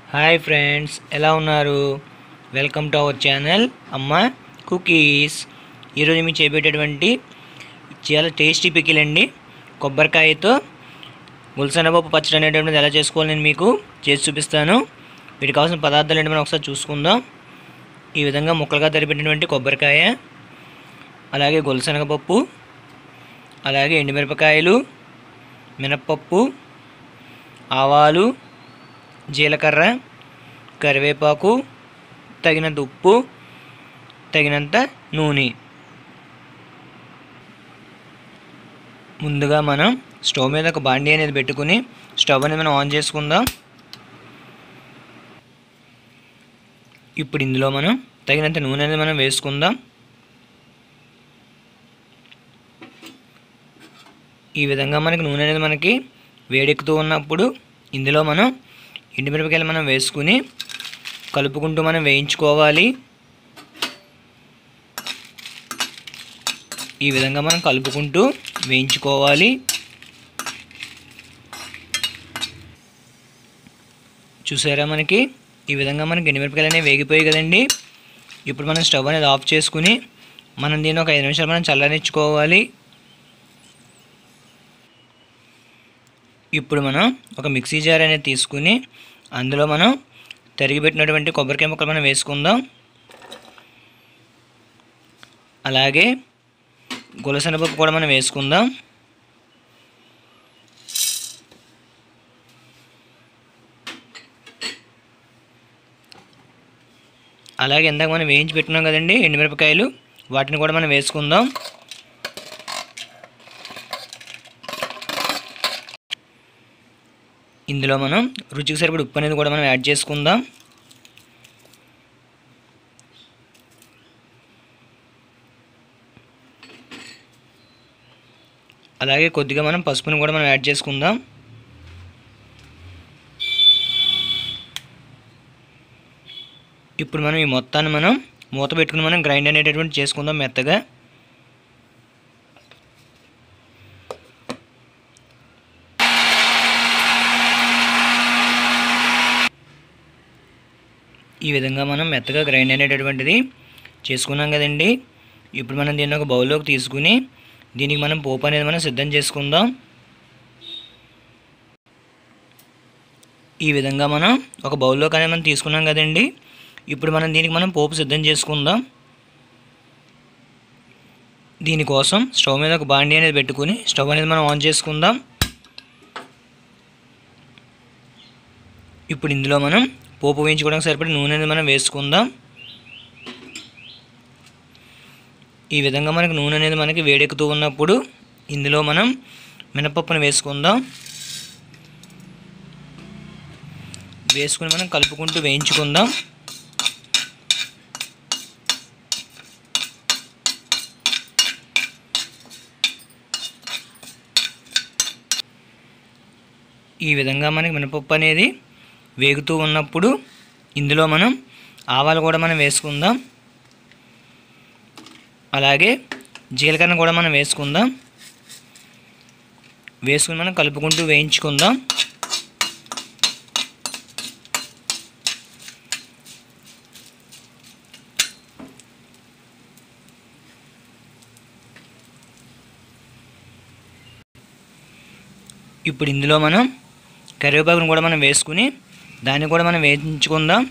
hi friends ఎలా ఉన్నారు welcome to our channel Amma cookies ఈరోజు మీకు చేపట్టేటువంటి చాలా టేస్టీ పికిల్ అండి కొబ్బరికాయతో గుల్సనపప్పు పచ్చడి అనేటువంటిది ఎలా చేసుకోవాలి నేను మీకు చేసి చూపిస్తాను వీటికి కావాల్సిన పదార్థాలు ఏంటి మనం ఒకసారి చూసుకుందాం ఈ విధంగా ముక్కలుగా తరిపెట్టినటువంటి కొబ్బరికాయ అలాగే గులసనగపప్పు అలాగే ఎండుమిరపకాయలు మినప్పప్పు ఆవాలు జీలకర్ర కరివేపాకు తగినంత ఉప్పు తగినంత నూనె ముందుగా మనం స్టవ్ మీద ఒక బాండీ అనేది పెట్టుకుని స్టవ్ అనేది మనం ఆన్ చేసుకుందాం ఇప్పుడు ఇందులో మనం తగినంత నూనె అనేది మనం వేసుకుందాం ఈ విధంగా మనకి నూనె అనేది మనకి వేడెక్కుతూ ఉన్నప్పుడు ఇందులో మనం ఎండుమిరపకాయలు మనం వేసుకుని కలుపుకుంటూ మనం వేయించుకోవాలి ఈ విధంగా మనం కలుపుకుంటూ వేయించుకోవాలి చూసారా మనకి ఈ విధంగా మనకి ఎండుమిరపకాయలు అనేవి వేగిపోయాయి కదండి ఇప్పుడు మనం స్టవ్ అనేది ఆఫ్ చేసుకుని మనం దీన్ని ఒక ఐదు నిమిషాలు మనం చల్లనిచ్చుకోవాలి ఇప్పుడు మనం ఒక మిక్సీ జార్ అనేది తీసుకుని అందులో మనం తరిగిపెట్టినటువంటి కొబ్బరికాయ ముక్కలు మనం వేసుకుందాం అలాగే గులసెనపప్పు కూడా మనం వేసుకుందాం అలాగే ఇందాక మనం వేయించి పెట్టుకున్నాం కదండి ఎండుమిరపకాయలు వాటిని కూడా మనం వేసుకుందాం ఇందులో మనం రుచికి సరిపడి ఉప్పు అనేది కూడా మనం యాడ్ చేసుకుందాం అలాగే కొద్దిగా మనం పసుపుని కూడా మనం యాడ్ చేసుకుందాం ఇప్పుడు మనం ఈ మొత్తాన్ని మనం మూత పెట్టుకుని మనం గ్రైండ్ అనేటటువంటి చేసుకుందాం మెత్తగా ఈ విధంగా మనం మెత్తగా గ్రైండ్ అనేటటువంటిది చేసుకున్నాం కదండి ఇప్పుడు మనం దీన్ని ఒక బౌల్లోకి తీసుకుని దీనికి మనం పోపు అనేది మనం సిద్ధం చేసుకుందాం ఈ విధంగా మనం ఒక బౌల్లోకి అనేది మనం తీసుకున్నాం కదండి ఇప్పుడు మనం దీనికి మనం పోపు సిద్ధం చేసుకుందాం దీనికోసం స్టవ్ మీద ఒక బాండీ అనేది పెట్టుకుని స్టవ్ అనేది మనం ఆన్ చేసుకుందాం ఇప్పుడు ఇందులో మనం పోపు వేయించుకోవడానికి సరిపడి నూనె అనేది మనం వేసుకుందాం ఈ విధంగా మనకి నూనె అనేది మనకి వేడెక్కుతూ ఉన్నప్పుడు ఇందులో మనం మినపప్పును వేసుకుందాం వేసుకుని మనం కలుపుకుంటూ వేయించుకుందాం ఈ విధంగా మనకి మినపప్పు అనేది వేగుతూ ఉన్నప్పుడు ఇందులో మనం ఆవాలు కూడా మనం వేసుకుందాం అలాగే జీలకర్ర కూడా మనం వేసుకుందాం వేసుకుని మనం కలుపుకుంటూ వేయించుకుందాం ఇప్పుడు ఇందులో మనం కరివేపాకును కూడా మనం వేసుకుని దాన్ని కూడా మనం వేయించుకుందాం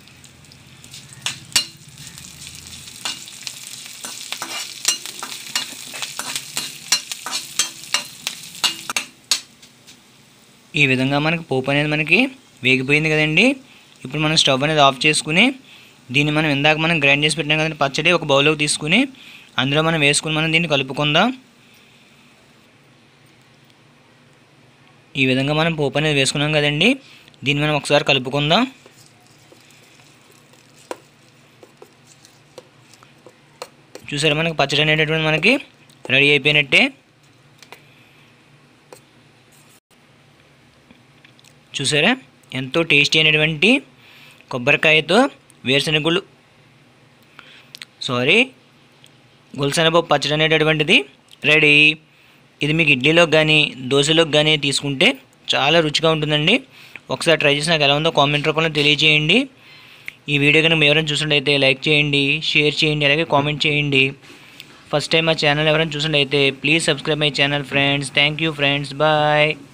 ఈ విధంగా మనకి పోపు అనేది మనకి వేగిపోయింది కదండి ఇప్పుడు మనం స్టవ్ అనేది ఆఫ్ చేసుకుని దీన్ని మనం ఇందాక మనం గ్రైండ్ చేసి పెట్టినాం కదండి పచ్చడి ఒక బౌల్లోకి తీసుకుని అందులో మనం వేసుకుని మనం దీన్ని కలుపుకుందాం ఈ విధంగా మనం పోపు అనేది వేసుకున్నాం కదండి దీన్ని మనం ఒకసారి కలుపుకుందాం చూసారా మనకి పచ్చడి అనేటటువంటి మనకి రెడీ అయిపోయినట్టే చూసారా ఎంతో టేస్టీ అయినటువంటి కొబ్బరికాయతో వేరుశనగుళ్ళు సారీ గుల్సనపప్పు పచ్చడి అనేటటువంటిది రెడీ ఇది మీకు ఇడ్లీలోకి కానీ దోశలోకి కానీ తీసుకుంటే చాలా రుచిగా ఉంటుందండి ఒకసారి ట్రై చేసి నాకు ఎలా ఉందో కామెంట్ రూపంలో తెలియజేయండి ఈ వీడియో కనుక మీరు ఎవరైనా చూసినట్టయితే లైక్ చేయండి షేర్ చేయండి అలాగే కామెంట్ చేయండి ఫస్ట్ టైం మా ఛానల్ ఎవరైనా చూసినట్టయితే please subscribe my channel friends thank you friends bye